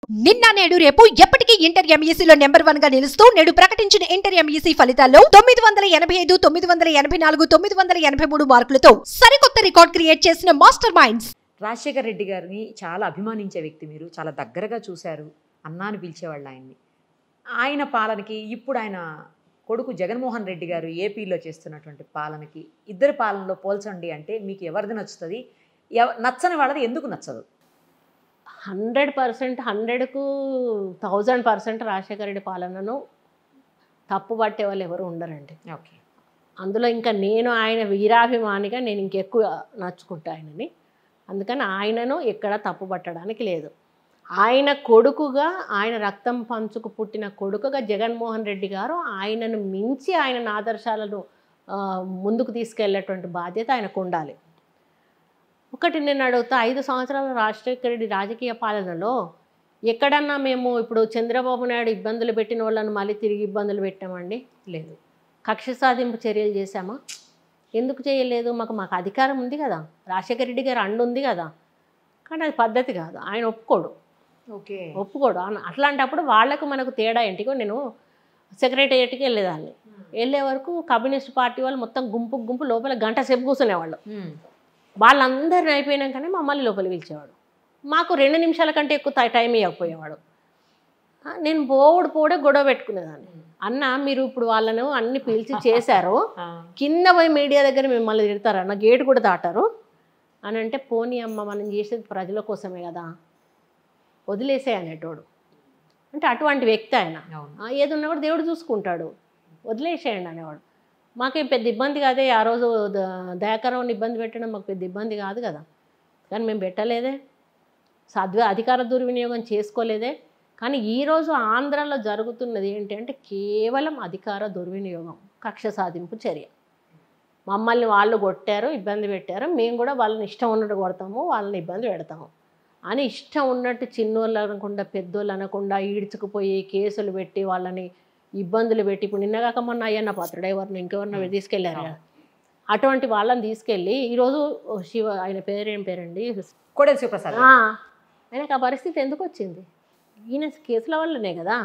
నిన్న నేడు రేపు ఎప్పటికీ ఇంటర్ ఎంఈసీలో నెంబర్ వన్ గా నిలుస్తూ నేడు ప్రకటించిన ఇంటర్ ఎంఈసీ ఫలితాల్లో తొమ్మిది వందల ఎనభై ఐదు తొమ్మిది వందల ఎనభై నాలుగు తొమ్మిది వందల ఎనభై మూడు మార్కులతో సరికొత్త రికార్డ్ క్రియేట్ చేసిన మాస్టర్ మైండ్స్ రాజశేఖర రెడ్డి గారిని చాలా అభిమానించే వ్యక్తి మీరు చాలా దగ్గరగా చూశారు అన్నా అని పిలిచేవాళ్ళు ఆయన్ని ఆయన పాలనకి ఇప్పుడు ఆయన కొడుకు జగన్మోహన్ రెడ్డి గారు ఏపీలో చేస్తున్నటువంటి పాలనకి ఇద్దరి పాలనలో పోల్చండి అంటే మీకు ఎవరిది నచ్చుతుంది ఎవ- నచ్చని వాళ్ళది ఎందుకు నచ్చదు హండ్రెడ్ పర్సెంట్ హండ్రెడ్కు థౌజండ్ పర్సెంట్ రాజశేఖర రెడ్డి పాలనను తప్పు పట్టే వాళ్ళు ఎవరు ఉండరండి ఓకే అందులో ఇంకా నేను ఆయన వీరాభిమానిగా నేను ఇంకెక్కువ నచ్చుకుంటా ఆయనని అందుకని ఆయనను ఎక్కడ తప్పు పట్టడానికి లేదు ఆయన కొడుకుగా ఆయన రక్తం పంచుకు పుట్టిన కొడుకుగా జగన్మోహన్ రెడ్డి గారు ఆయనను మించి ఆయన ఆదర్శాలను ఆ, ముందుకు తీసుకెళ్ళేటువంటి బాధ్యత ఆయనకు ఉండాలి ఒకటి నేను అడుగుతా ఐదు సంవత్సరాల రాజశేఖర రెడ్డి రాజకీయ పాలనలో ఎక్కడన్నా మేము ఇప్పుడు చంద్రబాబు నాయుడు ఇబ్బందులు పెట్టిన వాళ్ళని మళ్ళీ తిరిగి ఇబ్బందులు పెట్టామండి లేదు కక్ష సాధింపు చర్యలు చేశామా ఎందుకు చేయలేదు మాకు మాకు అధికారం ఉంది కదా రాజశేఖర రెడ్డి గారు అండు ఉంది కదా కానీ అది పద్ధతి కాదు ఆయన ఒప్పుకోడు ఓకే ఒప్పుకోడు అన- అట్లాంటప్పుడు వాళ్ళకు మనకు తేడా ఏంటికో నేను సెక్రటేరియట్కి వెళ్ళేదాన్ని వెళ్ళే వరకు కమ్యూనిస్ట్ పార్టీ వాళ్ళు మొత్తం గుంపు గుంపు లోపల గంట సేపు కూర్చునేవాళ్ళు వాళ్ళందరిని అయిపోయినాకనే మమ్మల్ని లోపల పిలిచేవాడు మాకు రెండు నిమిషాల కంటే ఎక్కువ టై- టైం ఇవ్వకపోయేవాడు ఆ, నేను పోవుడు పోడే గొడవ పెట్టుకునేదాన్ని అన్న మీరు ఇప్పుడు వాళ్ళను అన్ని పిలిచి చేశారు కింద పోయి మీడియా దగ్గర మిమ్మల్ని తిడతారు అన్న గేట్ కూడా దాటారు అని అంటే పోనీ అమ్మ మనం చేసేది ప్రజల కోసమే కదా వదిలేసే అనేటోడు అంటే అటువంటి వ్యక్తి ఆయన అవును ఆ, ఏది ఉన్నా కూడా దేవుడు చూసుకుంటాడు వదిలేసేయండి అనేవాడు మాకేం పెద్ద ఇబ్బంది కాదే ఆ రోజు ద- దయాకరం ఇబ్బంది పెట్టడం మాకు పెద్ద ఇబ్బంది కాదు కదా కానీ మేము పెట్టలేదే సద్వ అధికార దుర్వినియోగం చేసుకోలేదే కానీ ఈరోజు ఆంధ్రాలో జరుగుతున్నది ఏంటి అంటే కేవలం అధికార దుర్వినియోగం కక్ష సాధింపు చర్య మమ్మల్ని వాళ్ళు కొట్టారు ఇబ్బంది పెట్టారు మేము కూడా వాళ్ళని ఇష్టం ఉన్నట్టు కొడతాము వాళ్ళని ఇబ్బంది పెడతాము అని ఇష్టం ఉన్నట్టు చిన్నోళ్ళు అనకుండా పెద్దోళ్ళు అనకుండా ఈడ్చుకుపోయి కేసులు పెట్టి వాళ్ళని ఇబ్బందులు పెట్టి ఇప్పుడు నిన్నగాక మొన్న అయ్యన్న పాత్రుడు ఎవరిని ఇంకెవరిని తీసుకెళ్లారు కదా అటువంటి వాళ్ళని తీసుకెళ్ళి ఈరోజు శివ ఆయన పేరేం పేరండి కోడెల శివప్రసాద్ ఆ, ఆయనకు ఆ పరిస్థితి ఎందుకు వచ్చింది ఈయన కేసుల వల్లనే కదా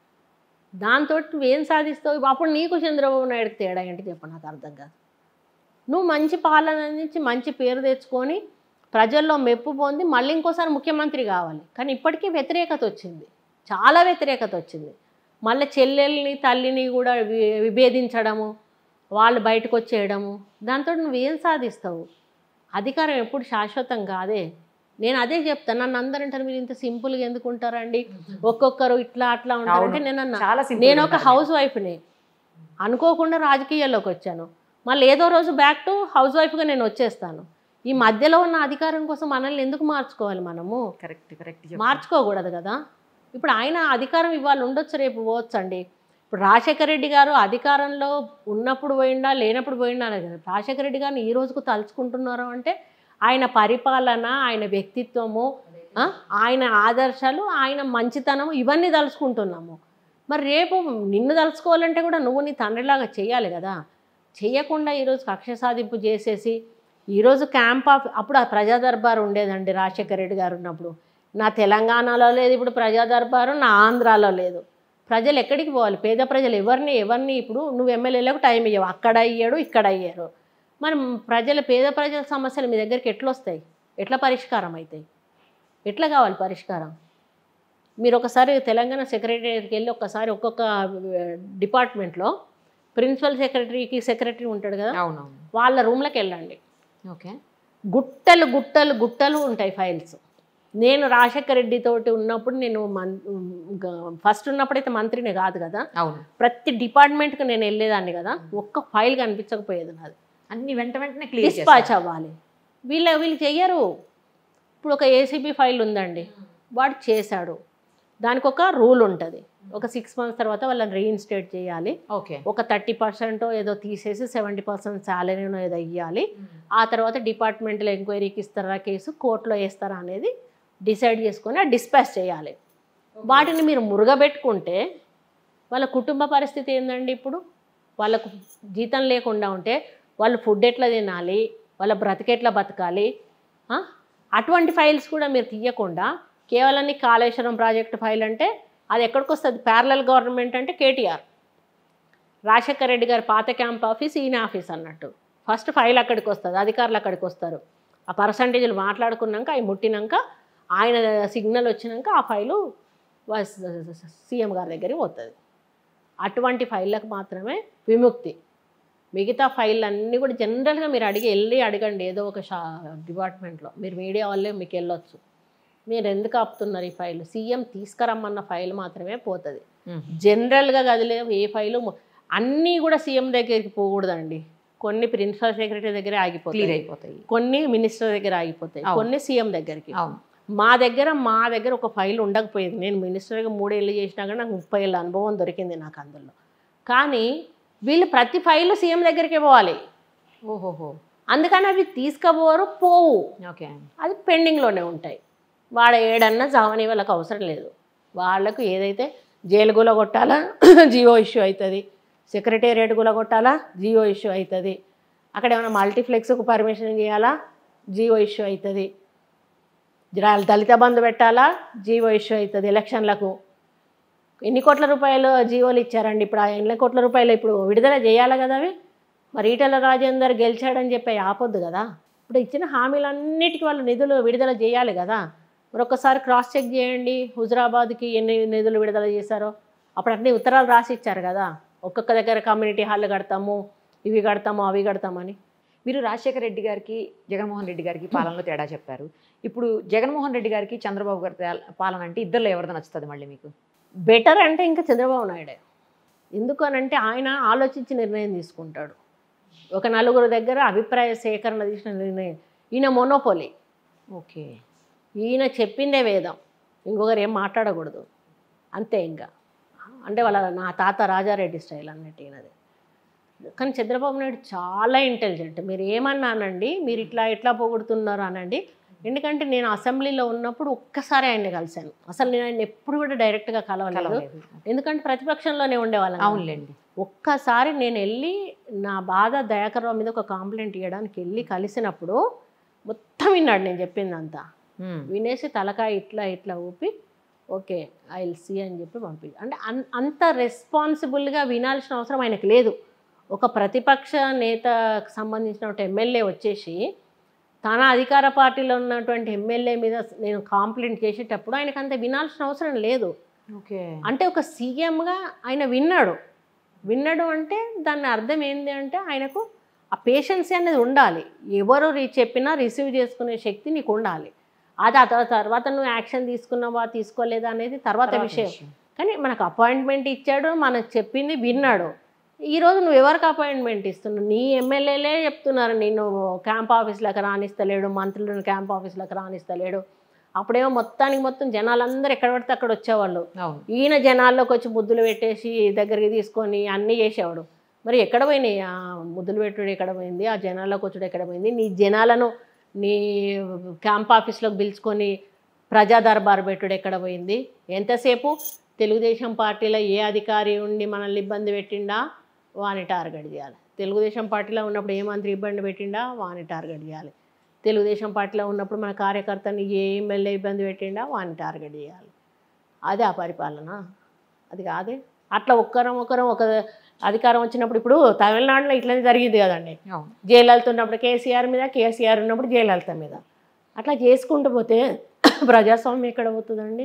దాంతో నువ్వేం సాధిస్తావు అప్పుడు నీకు చంద్రబాబు నాయుడుకి తేడా ఏంటి చెప్పు నాకు అర్థం కాదు నువ్వు మంచి పాలన అందించి మంచి పేరు తెచ్చుకొని ప్రజల్లో మెప్పు పొంది మళ్ళీ ఇంకోసారి ముఖ్యమంత్రి కావాలి కానీ ఇప్పటికీ వ్యతిరేకత వచ్చింది చాలా వ్యతిరేకత వచ్చింది మళ్ళీ చెల్లెల్ని తల్లిని కూడా వి- విభేదించడము వాళ్ళు బయటకు వచ్చేయడము దాంతో నువ్వేం సాధిస్తావు అధికారం ఎప్పుడు శాశ్వతం కాదే నేను అదే చెప్తాను నన్ను అందరూ అంటారు మీరు ఇంత సింపుల్గా ఎందుకు ఉంటారండి ఒక్కొక్కరు ఇట్లా అట్లా ఉంటారంటే నేను అన్నా చాలా simple నేను గా ఒక ఉంటారు హౌస్ వైఫ్ని అనుకోకుండా రాజకీయాల్లోకి వచ్చాను మళ్ళీ ఏదో రోజు బ్యాక్ టు హౌస్ వైఫ్గా నేను వచ్చేస్తాను ఈ మధ్యలో ఉన్న అధికారం కోసం మనల్ని ఎందుకు మార్చుకోవాలి మనము కరెక్ట్ కరెక్ట్ మార్చుకోకూడదు కదా ఇప్పుడు ఆయన అధికారం ఇవాళ ఉండొచ్చు రేపు పోవచ్చండి ఇప్పుడు రాజశేఖర రెడ్డి గారు అధికారంలో ఉన్నప్పుడు పోయిండా లేనప్పుడు పోయిండా అనేది కదా రాజశేఖర రెడ్డి గారిని ఈ రోజుకు తలుచుకుంటున్నారు అంటే ఆయన పరిపాలన ఆయన వ్యక్తిత్వము ఆ, ఆయన ఆదర్శాలు ఆయన మంచితనం ఇవన్నీ తలుచుకుంటున్నాము మరి రేపు నిన్ను తలుచుకోవాలంటే కూడా నువ్వు నీ తండ్రిలాగా చేయాలి కదా చేయకుండా ఈరోజు కక్ష సాధింపు చేసేసి ఈరోజు క్యాంప్ ఆఫ్ అప్పుడు ఆ ప్రజా దర్బార్ ఉండేదండి రాజశేఖర రెడ్డి గారు ఉన్నప్పుడు నా తెలంగాణలో లేదు ఇప్పుడు ప్రజా దర్బారు నా ఆంధ్రాలో లేదు ప్రజలు ఎక్కడికి పోవాలి పేద ప్రజలు ఎవరిని ఎవరిని ఇప్పుడు నువ్వు ఎమ్మెల్యేలకు టైం ఇవ్వవు అక్కడ అయ్యాడు ఇక్కడ అయ్యారు మరి ప్రజల పేద ప్రజల సమస్యలు మీ దగ్గరికి ఎట్లా వస్తాయి ఎట్లా పరిష్కారం అవుతాయి ఎట్లా కావాలి పరిష్కారం మీరు ఒకసారి తెలంగాణ సెక్రటరీకి వెళ్ళి ఒక్కసారి ఒక్కొక్క డిపార్ట్మెంట్లో ప్రిన్సిపల్ సెక్రటరీకి సెక్రటరీ ఉంటాడు కదా అవునవును వాళ్ళ రూమ్లోకి వెళ్ళండి ఓకే గుట్టలు గుట్టలు గుట్టలు ఉంటాయి ఫైల్స్ నేను రాజశేఖర రెడ్డి తోటి ఉన్నప్పుడు నేను మన్ ఫస్ట్ ఉన్నప్పుడైతే మంత్రిని కాదు కదా అవును ప్రతి డిపార్ట్మెంట్కి నేను వెళ్ళేదాన్ని కదా ఒక్క ఫైల్ కనిపించకపోయేది నాది అన్ని వెంట వెంటనే క్లియర్ డిస్పాచ్ అవ్వాలి వీళ్ళ వీళ్ళు చెయ్యరు ఇప్పుడు ఒక ఏసీబీ ఫైల్ ఉందండి వాడు చేశాడు దానికి ఒక రూల్ ఉంటుంది ఒక సిక్స్ మంత్స్ తర్వాత వాళ్ళని రీఇన్స్టేట్ చేయాలి ఓకే ఒక థర్టీ పర్సెంట్ ఏదో తీసేసి సెవెంటీ పర్సెంట్ శాలరీనో ఏదో ఇవ్వాలి ఆ తర్వాత డిపార్ట్మెంటల్ ఎంక్వైరీకి ఇస్తారా కేసు కోర్టులో వేస్తారా అనేది డిసైడ్ చేసుకొని డిస్పాచ్ చేయాలి వాటిని మీరు మురుగబెట్టుకుంటే వాళ్ళ కుటుంబ పరిస్థితి ఏందండి ఇప్పుడు వాళ్ళకు జీతం లేకుండా ఉంటే వాళ్ళు ఫుడ్ ఎట్లా తినాలి వాళ్ళ బ్రతికెట్లా బతకాలి ఆ? అటువంటి ఫైల్స్ కూడా మీరు తీయకుండా కేవలం నీకు కాళేశ్వరం ప్రాజెక్ట్ ఫైల్ అంటే అది ఎక్కడికి వస్తుంది ప్యారలల్ గవర్నమెంట్ అంటే కేటీఆర్ రాజశేఖర రెడ్డి గారి పాత క్యాంప్ ఆఫీస్ ఈయన ఆఫీస్ అన్నట్టు ఫస్ట్ ఫైల్ అక్కడికి వస్తుంది అధికారులు అక్కడికి వస్తారు ఆ పర్సంటేజ్లు మాట్లాడుకున్నాక అవి ముట్టినాక ఆయన సిగ్నల్ వచ్చినాక ఆ ఫైలు సీఎం గారి దగ్గరికి పోతుంది అటువంటి ఫైళ్ళకు మాత్రమే విముక్తి మిగతా ఫైల్ అన్నీ కూడా జనరల్గా మీరు అడిగి వెళ్ళి అడగండి ఏదో ఒక షా డిపార్ట్మెంట్లో మీరు మీడియా వాళ్ళే మీకు వెళ్ళొచ్చు మీరు ఎందుకు ఆపుతున్నారు ఈ ఫైల్ సీఎం తీసుకురమ్మన్న ఫైల్ మాత్రమే పోతుంది జనరల్గా గదిలే ఏ ఫైలు మొ- అన్నీ కూడా సీఎం దగ్గరికి పోకూడదండి కొన్ని ప్రిన్సిపల్ సెక్రటరీ దగ్గర క్లియర్ ఆగిపోతాయి అయిపోతాయి కొన్ని మినిస్టర్ దగ్గర ఆగిపోతాయి అవును. కొన్ని సీఎం దగ్గరికి అవును మా దగ్గర మా దగ్గర ఒక ఫైల్ ఉండకపోయేది నేను మినిస్టర్గా మూడేళ్ళు చేసినా కానీ నాకు ముప్పై ఏళ్ళ అనుభవం దొరికింది నాకు అందులో కానీ వీళ్ళు ప్రతి ఫైల్ సీఎం దగ్గరికే పోవాలి ఓహోహో అందుకని అవి తీసుకుపోరు పోవు ఓకే అది పెండింగ్లోనే ఉంటాయి వాడ ఏడన్నా చావని వాళ్ళకి అవసరం లేదు వాళ్ళకు ఏదైతే జైలు గుల కొట్టాలా జియో ఇష్యూ అవుతుంది సెక్రటేరియట్ గుల కొట్టాలా జియో ఇష్యూ అవుతుంది అక్కడ ఏమైనా మల్టీప్లెక్స్కు పర్మిషన్ చేయాలా జియో ఇష్యూ అవుతుంది జరా- దళిత బంధు పెట్టాలా జియో ఇష్యూ అవుతుంది ఎలక్షన్లకు ఎన్ని కోట్ల రూపాయలు జీవోలు ఇచ్చారండి ఇప్పుడు ఆ ఎన్ని కోట్ల రూపాయలు ఇప్పుడు విడుదల చేయాలి కదా అవి మరి ఈటల రాజేందర్ గెలిచాడని చెప్పి ఆపొద్దు కదా ఇప్పుడు ఇచ్చిన హామీలన్నిటికీ వాళ్ళు నిధులు విడుదల చేయాలి కదా మరి ఒక్కసారి క్రాస్ చెక్ చేయండి హుజరాబాద్కి ఎన్ని నిధులు విడుదల చేశారో అప్పుడు అన్ని ఉత్తరాలు రాసి ఇచ్చారు కదా ఒక్కొక్క దగ్గర కమ్యూనిటీ హాల్ కడతాము ఇవి కడతాము అవి కడతామని మీరు రాజశేఖర రెడ్డి గారికి జగన్మోహన్ రెడ్డి గారికి పాలనలో తేడా చెప్పారు ఇప్పుడు జగన్మోహన్ రెడ్డి గారికి చంద్రబాబు గారి తే- పాలన అంటే ఇద్దరిలో ఎవరిది నచ్చుతుంది మళ్ళీ మీకు బెటర్ అంటే ఇంకా చంద్రబాబు నాయుడే ఎందుకు అని అంటే ఆయన ఆలోచించి నిర్ణయం తీసుకుంటాడు ఒక నలుగురు దగ్గర అభిప్రాయ సేకరణ తీసిన నిర్ణయం ఈయన మొనోపోలి ఓకే ఈయన చెప్పిందే వేదం ఇంకొకరు ఏం మాట్లాడకూడదు అంతే ఇంకా అంటే వాళ్ళ నా తాత రాజారెడ్డి స్టైల్ అన్నట్టు ఈయనది కానీ చంద్రబాబు నాయుడు చాలా ఇంటెలిజెంట్ మీరు ఏమన్నా అనండి మీరు ఇట్లా ఎట్లా పోగొడుతున్నారు అనండి ఎందుకంటే నేను అసెంబ్లీలో ఉన్నప్పుడు ఒక్కసారి ఆయన్ని కలిశాను అసలు నేను ఆయన ఎప్పుడు కూడా డైరెక్ట్గా కలవలేదు కలవలేదు ఎందుకంటే ప్రతిపక్షంలోనే ఉండేవాళ్ళం కదా. అవునులేండి ఒక్కసారి నేను వెళ్ళి నా బాధ దయాకర్రావు మీద ఒక కాంప్లైంట్ ఇవ్వడానికి వెళ్ళి కలిసినప్పుడు మొత్తం విన్నాడు నేను చెప్పిందంతా ఉమ్. వినేసి తలకాయ ఇట్లా ఇట్లా ఊపి ఓకే ఐ విల్ సీ అని చెప్పి పంపి అంటే అన్ అంత రెస్పాన్సిబుల్గా వినాల్సిన అవసరం ఆయనకు లేదు ఒక ప్రతిపక్ష నేతకు సంబంధించిన ఎమ్మెల్యే వచ్చేసి తన అధికార పార్టీలో ఉన్నటువంటి ఎమ్మెల్యే మీద నేను కాంప్లైంట్ చేసేటప్పుడు ఆయనకు అంత వినాల్సిన అవసరం లేదు ఓకే అంటే ఒక సీఎంగా ఆయన విన్నాడు విన్నాడు అంటే దాని అర్థం ఏంటి అంటే ఆయనకు ఆ పేషెన్సీ అనేది ఉండాలి ఎవరు రి- చెప్పినా రిసీవ్ చేసుకునే శక్తి నీకు ఉండాలి అది ఆ తర్వా- తర్వాత నువ్వు యాక్షన్ తీసుకున్నావా తీసుకోలేదా అనేది తర్వాత తర్వాత విషయం విషయం. కానీ మనకు అపాయింట్మెంట్ ఇచ్చాడు మనకు చెప్పింది విన్నాడు ఈరోజు నువ్వు ఎవరికి అపాయింట్మెంట్ ఇస్తున్నావు నీ ఎమ్మెల్యేలే చెప్తున్నారు నేను క్యాంప్ ఆఫీస్లోకి రానిస్తలేడు మంత్రులను క్యాంప్ ఆఫీస్లోకి రానిస్తలేడు అప్పుడేమో మొత్తానికి మొత్తం జనాలందరూ ఎక్కడ పడితే అక్కడ వచ్చేవాళ్ళు అవును ఈయన జనాల్లోకి వచ్చి ముద్దులు పెట్టేసి దగ్గరికి తీసుకొని అన్నీ చేసేవాడు మరి ఎక్కడ పోయినాయి ఆ ముద్దులు పెట్టుడు ఎక్కడ పోయింది ఆ జనాల్లోకి వచ్చుడు ఎక్కడ పోయింది నీ జనాలను నీ క్యాంప్ ఆఫీస్లోకి పిలుచుకొని ప్రజా దర్బార్ పెట్టుడు ఎక్కడ పోయింది ఎంతసేపు తెలుగుదేశం పార్టీలో ఏ అధికారి ఉండి మనల్ని ఇబ్బంది పెట్టిండా వాని టార్గెట్ చేయాలి తెలుగుదేశం పార్టీలో ఉన్నప్పుడు ఏ మంత్రి ఇబ్బంది పెట్టిండా వాని టార్గెట్ చేయాలి తెలుగుదేశం పార్టీలో ఉన్నప్పుడు మన కార్యకర్తని ఏ ఎమ్మెల్యే ఇబ్బంది పెట్టిండా వాని టార్గెట్ చేయాలి అదే ఆ పరిపాలన అది కాదే అట్లా ఒక్కరం ఒక్కరం ఒక అధికారం వచ్చినప్పుడు ఇప్పుడు తమిళనాడులో ఇట్లనే జరిగింది కదండి అవును జయలలిత ఉన్నప్పుడు కేసీఆర్ మీద కేసీఆర్ ఉన్నప్పుడు జయలలిత మీద అట్లా చేసుకుంటూ పోతే ప్రజాస్వామ్యం ఎక్కడ పోతుందండి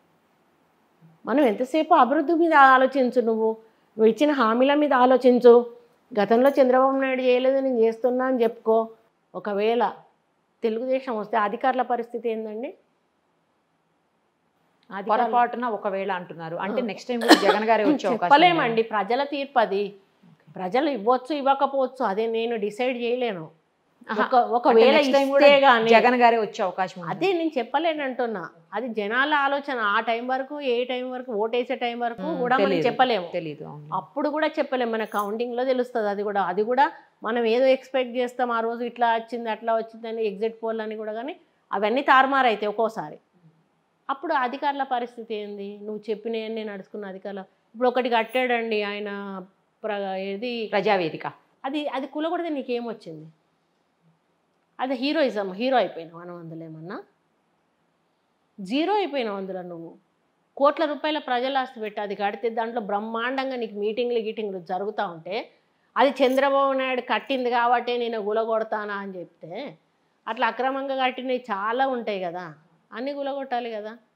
మనం ఎంతసేపు అభివృద్ధి మీద ఆలోచించు నువ్వు నువ్వు ఇచ్చిన హామీల మీద ఆలోచించు గతంలో చంద్రబాబు నాయుడు చేయలేదు నేను చేస్తున్నా అని చెప్పుకో ఒకవేళ తెలుగుదేశం వస్తే అధికారుల పరిస్థితి ఏందండి అధికారుల- పొరపాటున ఒకవేళ అంటున్నారు అంటే నెక్స్ట్ టైం కూడా జగన్ గారే వచ్చే అవకాశం ఉందా? చెప్పలేమండి ప్రజల తీర్పు అది ప్రజలు ఇవ్వచ్చు ఇవ్వకపోవచ్చు అదే నేను డిసైడ్ చేయలేను ఆహా. ఒక ఒకవేళ అంటే next time కూడా ఇస్తే గానీ జగన్ గారే వచ్చే అవకాశం ఉందా? అదే నేను చెప్పలేనంటున్నా అది జనాల ఆలోచన ఆ టైం వరకు ఏ టైం వరకు ఓటేసే టైం వరకు ఉమ్, కూడా మనం తెలీదు. చెప్పలేము తెలీదు అవును అప్పుడు కూడా చెప్పలేము మన కౌంటింగ్లో తెలుస్తుంది అది కూడా అది కూడా మనం ఏదో ఎక్స్పెక్ట్ చేస్తాం ఆ రోజు ఇట్లా వచ్చింది అట్లా వచ్చిందని ఎగ్జిట్ పోల్ అని కూడా కానీ అవన్నీ తారుమారైతాయి ఒక్కోసారి అప్పుడు అధికారుల పరిస్థితి ఏంది నువ్వు చెప్పినవన్నీ నడుచుకున్న అధికారులు ఇప్పుడు ఒకటి కట్టాడండి ఆయన ప్ర ఏది ప్రజావేదిక అది అది కూలగొడితే నీకేమొచ్చింది అది హీరోయిజం హీరో అయిపోయినావు మనం అందులో ఏమన్నా జీరో అయిపోయినావు అందులో నువ్వు కోట్ల రూపాయల ప్రజల ఆస్తి పెట్టి అది కడితే దాంట్లో బ్రహ్మాండంగా నీకు మీటింగ్లు గీటింగ్లు జరుగుతూ ఉంటే అది చంద్రబాబు నాయుడు కట్టింది కాబట్టి నేను గులగొడతానా అని చెప్తే అట్లా అక్రమంగా కట్టినవి చాలా ఉంటాయి కదా అన్నీ గులగొట్టాలి కదా